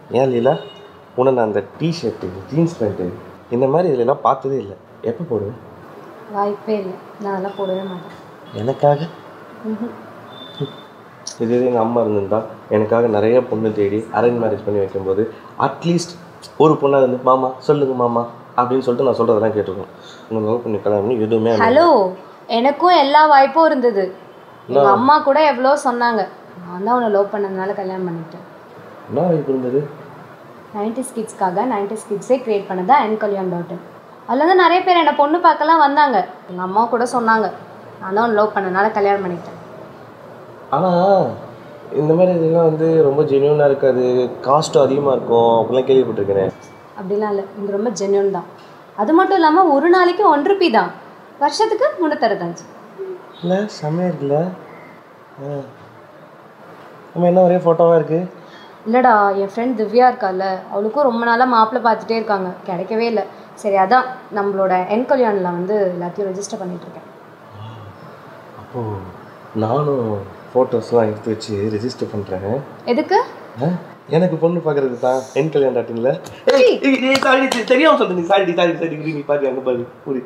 ஏன் லீலா உன்னை நான் அந்த டிஷர்ட்டு ஜீன்ஸ் பேண்ட்டு இந்த மாதிரி இதுலலாம் பார்த்ததே இல்லை எப்போ போடுவேன் வாய்ப்பே இல்லை நான் அதெல்லாம் போடவே மாட்டேன் எனக்காக இதுவே எங்கள் அம்மா இருந்திருந்தா எனக்காக நிறைய பொண்ணு தேடி அரேஞ்ச் மேரேஜ் பண்ணி வைக்கும்போது அட்லீஸ்ட் ஒரு பொண்ணாக இருந்து மாமா சொல்லுங்க மாமா அப்படின்னு சொல்லிட்டு நான் சொல்கிறதெல்லாம் கேட்டிருக்கோம் உங்கள் லவ் பண்ணி கல்யாணம் பண்ணி எதுவுமே அமையல. ஹலோ எனக்கும் எல்லா வாய்ப்பும் இருந்தது எங்க அம்மா கூட எவ்வளோ சொன்னாங்க நான் தான் உன்னை லவ் பண்ணதுனால கல்யாணம் பண்ணிட்டேன் என்ன வாய்ப்பு இருந்தது நைன்டி கிட்ஸ்க்காக நைன்டி கிட்ஸே கிரியேட் பண்ணதா என் கல்யாண் டாட் இன் அதில் வந்து நிறைய பேர் என்னை பொண்ணு பார்க்கலாம் வந்தாங்க எங்கள் அம்மா கூட சொன்னாங்க நான் தான் லவ் பண்ணனால கல்யாணம் பண்ணிட்டேன் ஆனால் இந்த மாதிரி இதெல்லாம் வந்து ரொம்ப ஜென்யூனாக இருக்காது காஸ்ட்டும் அதிகமாக இருக்கும் அப்படிலாம் கேள்விப்பட்டிருக்கிறேன் அப்படிலாம் இல்லை இது ரொம்ப ஜென்யூன் தான் அது மட்டும் இல்லாமல் ஒரு நாளைக்கு ஒன் ருபி தான் வருஷத்துக்கு முந்நூற்றறுபத்தஞ்சு இல்லை செம்மையாக இருக்குல்ல ஆ நம்ம என்ன ஒரே ஃபோட்டோவாக இருக்குது இல்லைடா என் ஃப்ரெண்ட் திவ்யா இருக்கால அவளுக்கும் ரொம்ப நாளாக மாப்பிள்ளை பார்த்துட்டே இருக்காங்க கிடைக்கவே இல்லை சரி அதான் நம்மளோட என் கல்யாணில் வந்து எல்லாத்தையும் ரெஜிஸ்டர் பண்ணிகிட்ருக்கேன் அப்போது நானும் ஃபோட்டோஸ்லாம் எடுத்து வச்சு ரெஜிஸ்டர் பண்ணுறேன் எதுக்கு எனக்கு பொண்ணு பார்க்கறது தான் என் கல்யாணம் டாட்டின்ல சாரி தெரியாம சொல்லுங்க சாரி சாரி சாரி நீ பாரு அங்கே பாரு புரி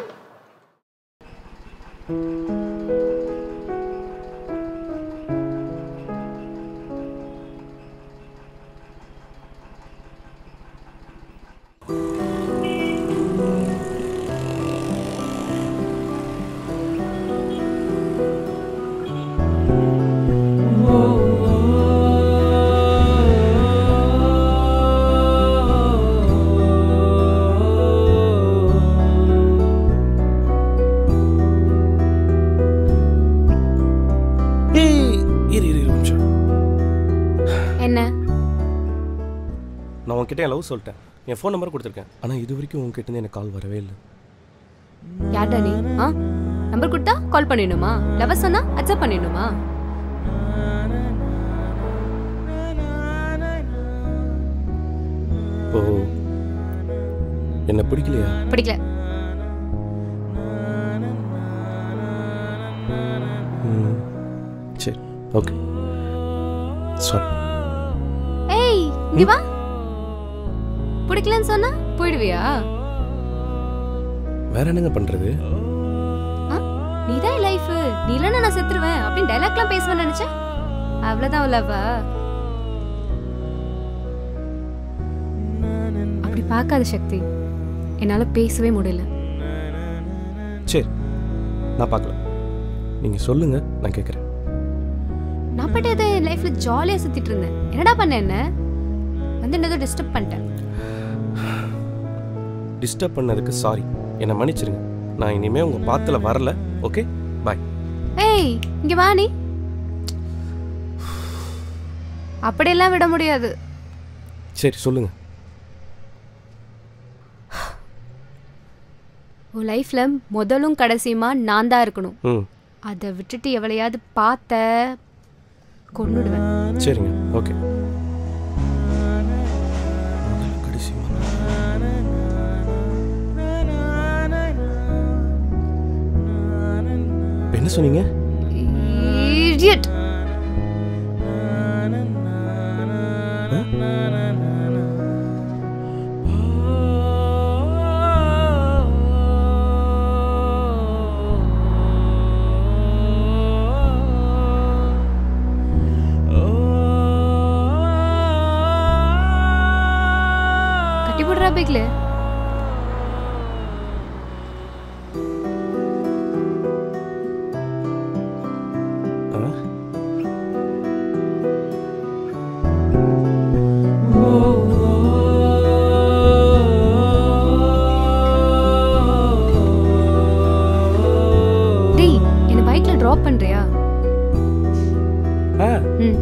ஏய் இரு இரு இரு ஒரு நிமிஷம் என்ன நான் உன்கிட்ட என் லவ் சொல்லிட்டேன் என் ஃபோன் நம்பர் கொடுத்துருக்கேன் ஆனால் இது வரைக்கும் உங்ககிட்ட இருந்து எனக்கு கால் வரவே இல்லை யார்டா நீ ஆ நம்பர் கொடுத்தா கால் பண்ணிடணுமா லவர் சொன்னா அக்செப்ட் பண்ணிடணுமா இப்போ என்ன பிடிக்கலையா பிடிக்கல ம் சரி ஓகே சாரி ஏய் இங்க வா பிடிக்கலன்னு சொன்னா போயிடுவியா வேற என்னங்க பண்ணுறது ஆ? நீதான் லைஃப் நீ இல்லைன்னா நான் செத்துருவேன் அப்படின்னு டைலாக்லாம் பேசுவேன்னு நினைச்சேன் அவ்வளவுதான் லவ்வா அப்படி பார்க்காத சக்தி என்னால பேசவே முடியல சரி நான் பார்க்கல நீங்கள் சொல்லுங்கள் நான் கேட்குறேன் நான் பாட்டு எதை லைஃப்ல ஜாலியா சுத்திட்டு இருந்தேன் என்னடா பண்ண என்ன வந்து என்னதோ டிஸ்டர்ப் பண்ணிட்டேன் டிஸ்டர்ப் பண்ணதுக்கு சாரி என்னை மன்னிச்சிருங்க நான் இனிமேல் உங்கள் பாத்துல வரல ஓகே பாய் ஏய் இங்க வா நீ அப்படியெல்லாம் விட முடியாது சரி சொல்லுங்கள் உன் லைஃப்ல முதலும் கடைசியுமா நான் தான் இருக்கணும் ம் அதை விட்டுட்டு எவளையாவது பார்த்த கொன்னுடுவேன் சரிங்க ஓகே முதல்ல கடைசிமா. என்ன சொன்னீங்க Idiot. கட்டி போடுறா பேக்ல ஆ டேய் என்ன பைக்ல டிராப் பண்றியா ஆ ம்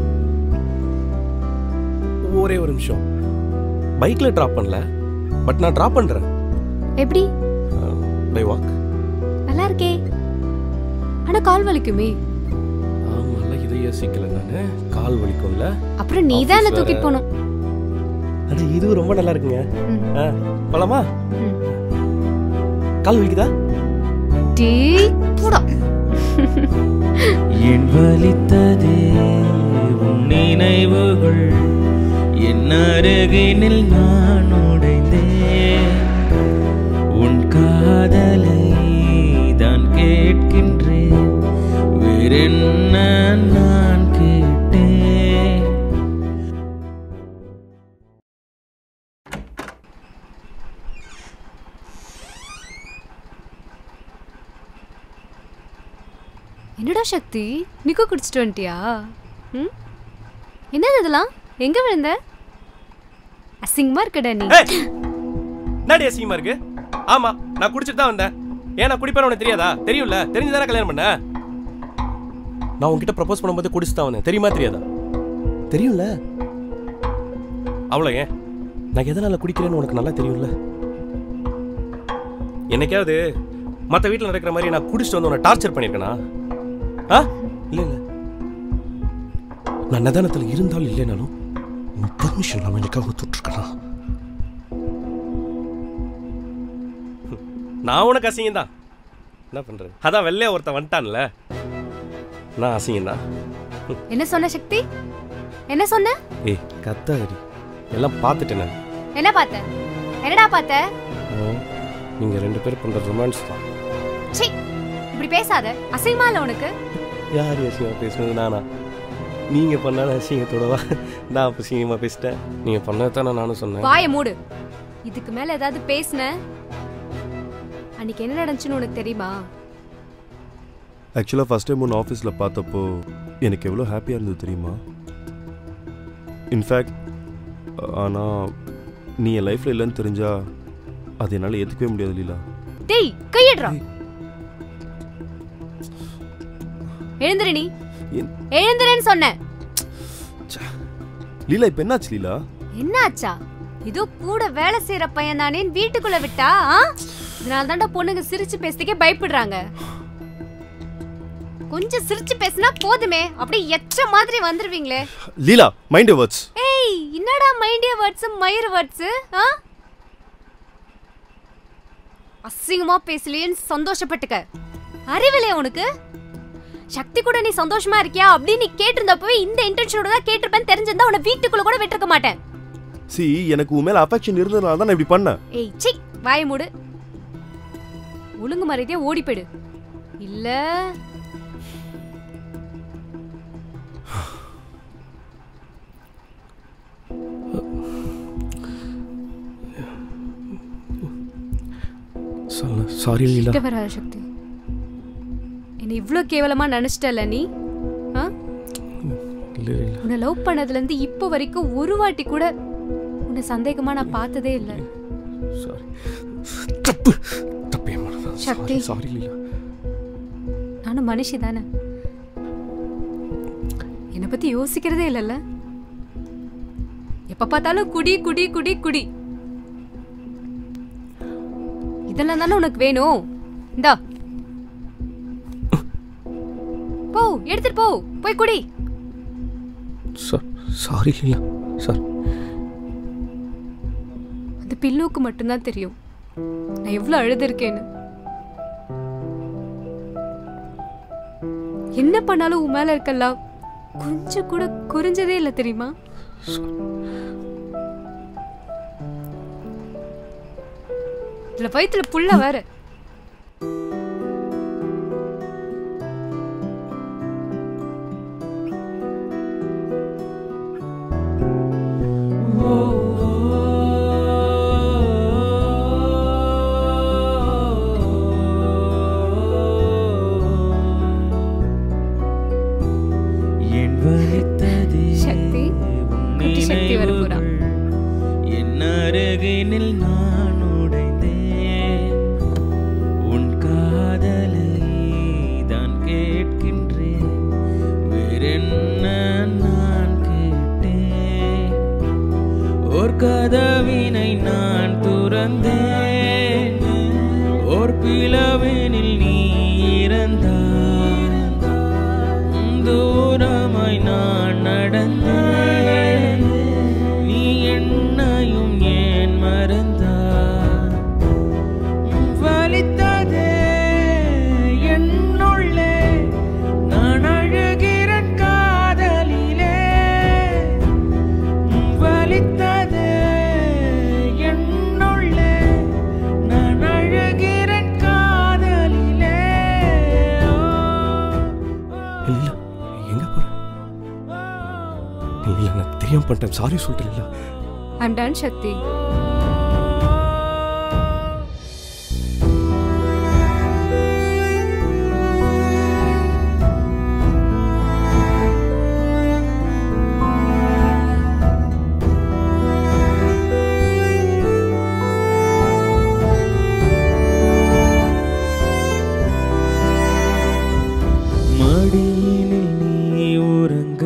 ஒரே ஒரு நிமிஷம் பைக்கில் ட்ராப் பண்ணல பட் நான் ட்ராப் பண்ணுறேன் எப்படி பை வாக் நல்லா இருக்கே ஆனா கால் வலிக்குமே ஆமாம்ல இதை யோசிக்கல நான் கால் வலிக்கும்ல அப்புறம் நீ தான் என்ன Office தூக்கிட்டு வேற. போகணும் அட இது ரொம்ப நல்லா இருக்குங்க ம். ஆ போலாமா ம். கால் வலிக்குதா டேய் போடா என் வலித்ததே உன் நினைவுகள் என்ன என் அருகினில் நான் உடைந்தேன் உன் காதலை தான் கேட்கின்றேன் வேறென்ன நான் கேட்டேன் என்னடா சக்தி நிக்கோ குடிச்சிட்டு வந்துட்டியா ம் என்னது இதெல்லாம் எங்க விழுந்த அசிங்கமா இருக்கடா நீ ஏய் என்னடி அசிங்கமா இருக்கு ஆமா நான் குடிச்சிட்டு தான் வந்தேன் ஏன் நான் குடிப்பேன் உனக்கு தெரியாதா தெரியும்ல தெரிஞ்சுதானே கல்யாணம் பண்ண நான் உன்கிட்ட ப்ரப்போஸ் பண்ணும்போது குடிச்சு தான் வந்தேன் தெரியுமா தெரியாதா தெரியும்ல அவ்வளோ ஏன் நான் எதனால குடிக்கிறேன்னு உனக்கு நல்லா தெரியும்ல என்னைக்காவது மற்ற வீட்டில் நடக்கிற மாதிரி நான் குடிச்சிட்டு வந்து உன்னை டார்ச்சர் பண்ணியிருக்கேனா ஆ இல்லை இல்லை நான் நிதானத்தில் இருந்தாலும் இல்லைனாலும் உன் பர்மிஷன் இல்லாமல் எனக்காக ஒத்துட்ருக்கேனா நான் உனக்கு அசிங்கம் தான் என்ன பண்றது அதான் வெள்ளையா ஒருத்தன் வந்துட்டான்ல நான் அசிங்கம் தான் என்ன சொன்ன சக்தி என்ன சொன்ன ஏய் கத்தாதடி எல்லாம் பார்த்துட்டேன் நான். என்ன பார்த்த என்னடா பார்த்த ஆ, நீங்க ரெண்டு பேரும் பண்ற ரொமான்ஸ் தான் சி இப்படி பேசாத அசிங்கமா இல்ல உனக்கு யார் அசிங்கமா பேசுனது நானா நீங்க பண்ணாலும் அசிங்கத்தோடவா நான் அப்போ அசிங்கமா பேசிட்டேன் நீங்க பண்ணதான் நானும் சொன்னேன் வாயை மூடு இதுக்கு மேல ஏதாவது பேசுன அன்னைக்கு என்ன நடந்துச்சுன்னு உனக்கு தெரியுமா ஆக்சுவலாக ஃபஸ்ட் டைம் உன் ஆஃபீஸில் பார்த்தப்போ எனக்கு எவ்வளோ ஹாப்பியாக இருந்தது தெரியுமா இன்ஃபேக்ட் ஆனால் நீ என் லைஃப்பில் இல்லைன்னு தெரிஞ்சா அது என்னால் ஏற்றுக்கவே முடியாது லீலா டேய் கையடுறா எழுந்துரு நீ என்- எழுந்துருன்னு சொன்னேன் லீலா இப்போ என்னாச்சு லீலா என்னாச்சா இதோ கூட வேலை செய்யற பையன் தானே வீட்டுக்குள்ள விட்டா ஆ? இதனால தான்டா பொண்ணுங்க சிரிச்சு பேசுறதுக்கே பயப்படுறாங்க கொஞ்சம் சிரிச்சு பேசினா போதுமே அப்படியே எச்ச மாதிரி வந்துருவீங்களே லீலா மைண்ட் வேர்ட்ஸ் ஏய் என்னடா மைண்டிய வேர்ட்ஸ் மயிர் வேர்ட்ஸ் ஆ அசிங்கமா பேசலையேன்னு சந்தோஷப்பட்டுக்க அறிவில்லையா உனக்கு சக்தி கூட நீ சந்தோஷமா இருக்கியா அப்படின்னு நீ கேட்டிருந்தப்பவே இந்த இன்டென்ஷனோட தான் கேட்டிருப்பேன் தெரிஞ்சிருந்தா உன்னை வீட்டுக்குள்ள கூட விட்டுருக்க மாட்டேன் சி எனக்கு உன் மேலே அஃபெக்ஷன் இருந்ததுனால தான் நான் இப்படி பண்ணேன் ஏய் சி வாய மூடு ஒழுங்கு மரியாதையா ஓடி போயிடு இல்ல சொல்ல சாரி லீலா கிட்ட வராத சக்தி என்னை இவ்ளோ கேவலமா நினைச்சிட்டல நீ ஆ இல்லை இல்லை உன்னை லவ் பண்ணதுல இருந்து இப்போ வரைக்கும் ஒரு வாட்டி கூட உன்னை சந்தேகமா நான் பார்த்ததே இல்லை சாரி தப்பு தப்பு ஏன் சக்தி. சாரி லீலா நானும் மனுஷி தானே என்னை பத்தி யோசிக்கிறதே இல்லைல்ல எப்ப பார்த்தாலும் குடி குடி குடி குடி இதெல்லாம் தானே உனக்கு வேணும் இந்தா போ எடுத்துட்டு போ போய் குடி சாரி லீலா சாரி அந்த பில்லுவுக்கு மட்டும்தான் தெரியும் நான் எவ்வளவு அழுதுருக்கேன்னு என்ன பண்ணாலும் உன் மேல இருக்கலாம் கொஞ்சம் கூட குறிஞ்சதே இல்லை தெரியுமா இதுல வயித்துல புள்ள வேற என் வலித்ததே சக்தி, உன் குட்டி சக்தி வரப்போறா. நினைவுகள். என் அருகினில் நான் உடைந்தேன் உன் காதலை தான் கேட்கின்றேன் வேறென்ன நான் கேட்டேன் ஓர் கதவினை நான் துறந்தேன் ஓர் பிளவினில் நீ இறந்தாய் தூரமாய் நான் நடந்தேன் நீ என்னையும் ஏன் மறந்தாய் வலித்ததே என்னுள்ளே நான் அழுகிறேன் காதலிலே வலித்த பண்ணிட்டேன் சாரி சொல்லிட்டேன்ல ஐம் டன் சக்தி மடியினில் நீ உறங்க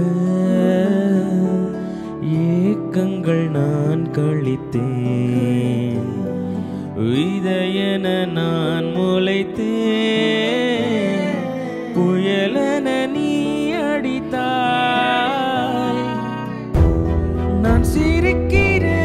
ஏக்கங்கள் நான் கழித்தேன் விதையென நான் முளைத்தேன் புயலென நீ அடித்தாய் நான் சிரிக்கிறேன்